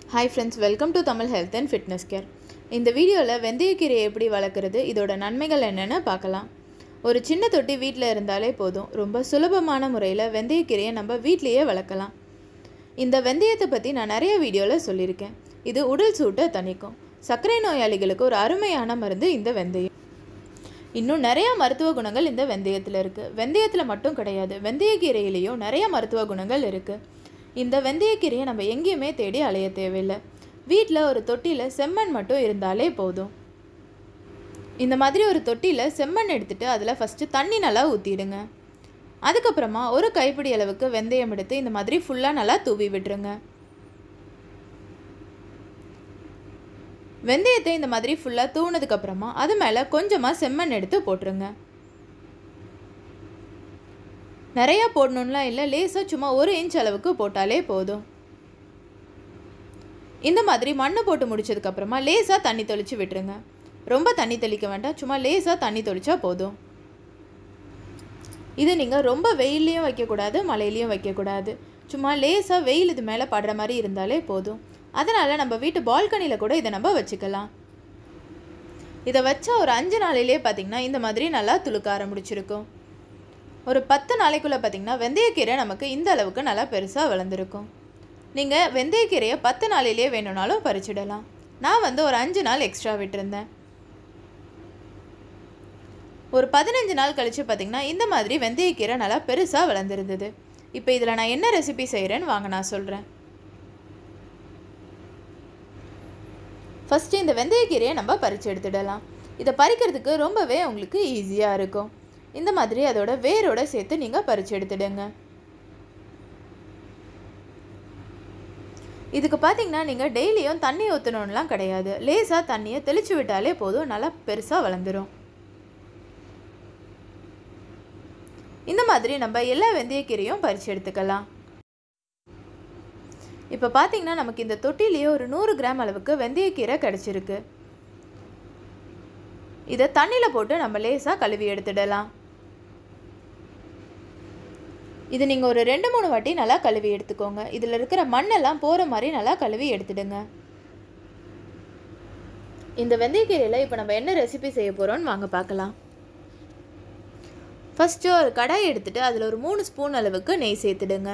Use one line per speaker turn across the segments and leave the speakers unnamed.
hi friends welcome to Tamil health and fitness care இந்த வீடியோவில் வெந்தயக்கீரையை எப்படி வளர்க்குறது இதோட நன்மைகள் என்னென்னு பார்க்கலாம் ஒரு சின்ன தொட்டி வீட்டில் இருந்தாலே போதும் ரொம்ப சுலபமான முறையில் வெந்தயக்கீரையை நம்ம வீட்டிலேயே வளர்க்கலாம் இந்த வெந்தயத்தை பற்றி நான் நிறைய வீடியோவில் சொல்லியிருக்கேன் இது உடல் சூட்டை தணிக்கும் சர்க்கரை நோயாளிகளுக்கு ஒரு அருமையான மருந்து இந்த வெந்தயம் இன்னும் நிறைய மருத்துவ குணங்கள் இந்த வெந்தயத்தில் இருக்குது வெந்தயத்தில் மட்டும் கிடையாது வெந்தயக்கீரையிலையும் நிறைய மருத்துவ குணங்கள் இருக்குது இந்த வெந்தயக்கீரையை நம்ம எங்கேயுமே தேடி அலைய தேவையில்லை வீட்டில் ஒரு தொட்டியில் செம்மண் மட்டும் இருந்தாலே போதும் இந்த மாதிரி ஒரு தொட்டியில் செம்மண் எடுத்துட்டு அதில் ஃபஸ்ட்டு தண்ணி நல்லா ஊற்றிடுங்க அதுக்கப்புறமா ஒரு கைப்பிடி அளவுக்கு வெந்தயம் எடுத்து இந்த மாதிரி ஃபுல்லாக நல்லா தூவி விட்டுருங்க வெந்தயத்தை இந்த மாதிரி ஃபுல்லாக தூணதுக்கப்புறமா அது மேலே கொஞ்சமாக செம்மண் எடுத்து போட்டுருங்க நிறையா போடணும்லாம் இல்லை லேசாக சும்மா ஒரு இன்ச் அளவுக்கு போட்டாலே போதும் இந்த மாதிரி மண்ணு போட்டு முடிச்சதுக்கப்புறமா லேசாக தண்ணி தெளித்து விட்டுருங்க ரொம்ப தண்ணி தெளிக்க வேண்டாம் சும்மா லேசாக தண்ணி தெளிச்சா போதும் இது நீங்கள் ரொம்ப வெயிலையும் வைக்கக்கூடாது மழையிலையும் வைக்கக்கூடாது சும்மா லேசாக வெயில் இது மேலே படுற மாதிரி இருந்தாலே போதும் அதனால் நம்ம வீட்டு பால்கனியில் கூட இதை நம்ம வச்சுக்கலாம் இதை வச்சா ஒரு அஞ்சு நாளையிலே பார்த்திங்கன்னா இந்த மாதிரி நல்லா துளுக்க ஆரம்பிச்சிருக்கும் ஒரு பத்து நாளைக்குள்ளே பார்த்திங்கன்னா வெந்தயக்கீரை நமக்கு இந்த அளவுக்கு நல்லா பெருசாக வளர்ந்துருக்கும் நீங்கள் வெந்தயக்கீரையை பத்து நாளிலேயே வேணும்னாலும் பறிச்சிடலாம் நான் வந்து ஒரு அஞ்சு நாள் எக்ஸ்ட்ரா விட்டுருந்தேன் ஒரு பதினஞ்சு நாள் கழித்து பார்த்திங்கன்னா இந்த மாதிரி வெந்தயக்கீரை நல்லா பெருசாக வளர்ந்துருந்தது இப்போ இதில் நான் என்ன ரெசிபி செய்கிறேன்னு வாங்க நான் சொல்கிறேன் ஃபஸ்ட்டு இந்த வெந்தயக்கீரையை நம்ம பறித்து எடுத்துடலாம் இதை பறிக்கிறதுக்கு ரொம்பவே உங்களுக்கு ஈஸியாக இருக்கும் இந்த மாதிரி அதோட வேரோட சேர்த்து நீங்கள் பறித்து எடுத்துடுங்க இதுக்கு பார்த்தீங்கன்னா நீங்கள் டெய்லியும் தண்ணி ஊற்றணும்லாம் கிடையாது லேசாக தண்ணியை தெளித்து விட்டாலே போதும் நல்லா பெருசாக வளர்ந்துடும் இந்த மாதிரி நம்ம எல்லா வெந்தயக்கீரையும் பறித்து எடுத்துக்கலாம் இப்போ பார்த்தீங்கன்னா நமக்கு இந்த தொட்டிலேயே ஒரு நூறு கிராம் அளவுக்கு வெந்தயக்கீரை கிடச்சிருக்கு இதை தண்ணியில் போட்டு நம்ம லேசாக கழுவி எடுத்துடலாம் இது நீங்கள் ஒரு ரெண்டு மூணு வாட்டி நல்லா கழுவி எடுத்துக்கோங்க இதில் இருக்கிற மண்ணெல்லாம் போகிற மாதிரி நல்லா கழுவி எடுத்துடுங்க இந்த வெந்தயக்கீரையில் இப்போ நம்ம என்ன ரெசிபி செய்ய போகிறோம்னு வாங்க பார்க்கலாம் ஃபஸ்ட்டு ஒரு கடாய் எடுத்துட்டு அதில் ஒரு மூணு ஸ்பூன் அளவுக்கு நெய் சேர்த்துடுங்க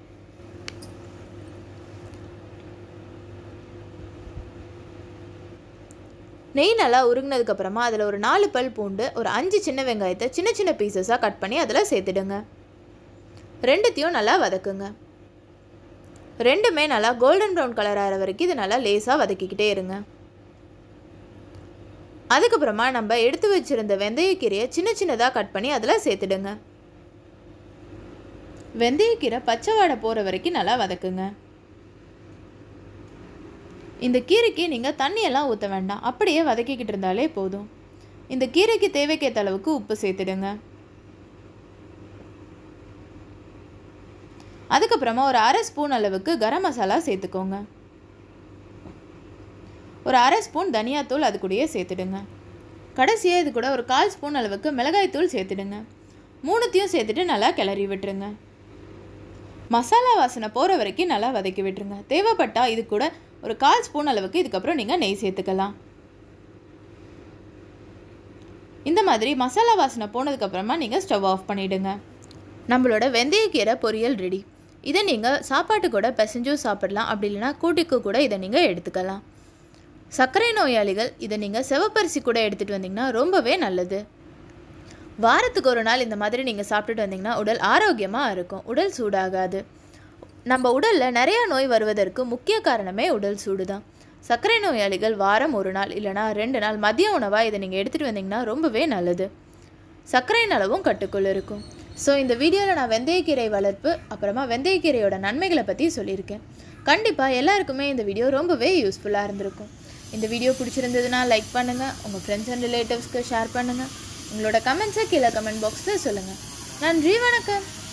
நெய் நல்லா உருகினதுக்கப்புறமா அதில் ஒரு நாலு பல் பூண்டு ஒரு அஞ்சு சின்ன வெங்காயத்தை சின்ன சின்ன பீசஸாக கட் பண்ணி அதில் சேர்த்துடுங்க ரெண்டுத்தையும் நல்லா வதக்குங்க ரெண்டுமே நல்லா கோல்டன் ப்ரௌன் கலர் ஆகிற வரைக்கும் இது நல்லா லேசாக வதக்கிக்கிட்டே இருங்க அதுக்கப்புறமா நம்ம எடுத்து வச்சுருந்த வெந்தயக்கீரையை சின்ன சின்னதாக கட் பண்ணி அதில் சேர்த்துடுங்க வெந்தயக்கீரை பச்சை வாடை போகிற வரைக்கும் நல்லா வதக்குங்க இந்த கீரைக்கு நீங்கள் தண்ணியெல்லாம் ஊற்ற வேண்டாம் அப்படியே வதக்கிக்கிட்டு இருந்தாலே போதும் இந்த கீரைக்கு தேவைக்கேற்ற அளவுக்கு உப்பு சேர்த்துடுங்க அதுக்கப்புறமா ஒரு அரை ஸ்பூன் அளவுக்கு கரம் மசாலா சேர்த்துக்கோங்க ஒரு அரை ஸ்பூன் தனியாத்தூள் அது கூடயே சேர்த்துடுங்க கடைசியாக இது கூட ஒரு கால் ஸ்பூன் அளவுக்கு மிளகாய்த்தூள் சேர்த்துடுங்க மூணுத்தையும் சேர்த்துட்டு நல்லா கிளறி விட்டுருங்க மசாலா வாசனை போகிற வரைக்கும் நல்லா வதக்கி விட்டுருங்க தேவைப்பட்டால் இது கூட ஒரு கால் ஸ்பூன் அளவுக்கு இதுக்கப்புறம் நீங்கள் நெய் சேர்த்துக்கலாம் இந்த மாதிரி மசாலா வாசனை போனதுக்கப்புறமா நீங்கள் ஸ்டவ் ஆஃப் பண்ணிவிடுங்க நம்மளோட வெந்தயக்கீரை பொரியல் ரெடி இதை நீங்கள் சாப்பாட்டு கூட பிசைஞ்சும் சாப்பிடலாம் அப்படி இல்லைனா கூட்டிக்கு கூட இதை நீங்கள் எடுத்துக்கலாம் சர்க்கரை நோயாளிகள் இதை நீங்கள் சிவப்பரிசி கூட எடுத்துகிட்டு வந்தீங்கன்னா ரொம்பவே நல்லது வாரத்துக்கு ஒரு நாள் இந்த மாதிரி நீங்கள் சாப்பிட்டுட்டு வந்தீங்கன்னா உடல் ஆரோக்கியமாக இருக்கும் உடல் சூடாகாது நம்ம உடலில் நிறையா நோய் வருவதற்கு முக்கிய காரணமே உடல் சூடு தான் சர்க்கரை நோயாளிகள் வாரம் ஒரு நாள் இல்லைனா ரெண்டு நாள் மதிய உணவாக இதை நீங்கள் எடுத்துகிட்டு வந்தீங்கன்னா ரொம்பவே நல்லது சர்க்கரையின் அளவும் கட்டுக்குள் இருக்கும் ஸோ இந்த வீடியோவில் நான் வெந்தயக்கீரை வளர்ப்பு அப்புறமா வெந்தயக்கீரையோட நன்மைகளை பற்றி சொல்லியிருக்கேன் கண்டிப்பாக எல்லாருக்குமே இந்த வீடியோ ரொம்பவே யூஸ்ஃபுல்லாக இருந்திருக்கும் இந்த வீடியோ பிடிச்சிருந்ததுன்னா லைக் பண்ணுங்கள் உங்கள் ஃப்ரெண்ட்ஸ் அண்ட் ரிலேட்டிவ்ஸ்க்கு ஷேர் பண்ணுங்கள் உங்களோட கமெண்ட்ஸை கீழே கமெண்ட் பாக்ஸில் சொல்லுங்கள் நன்றி வணக்கம்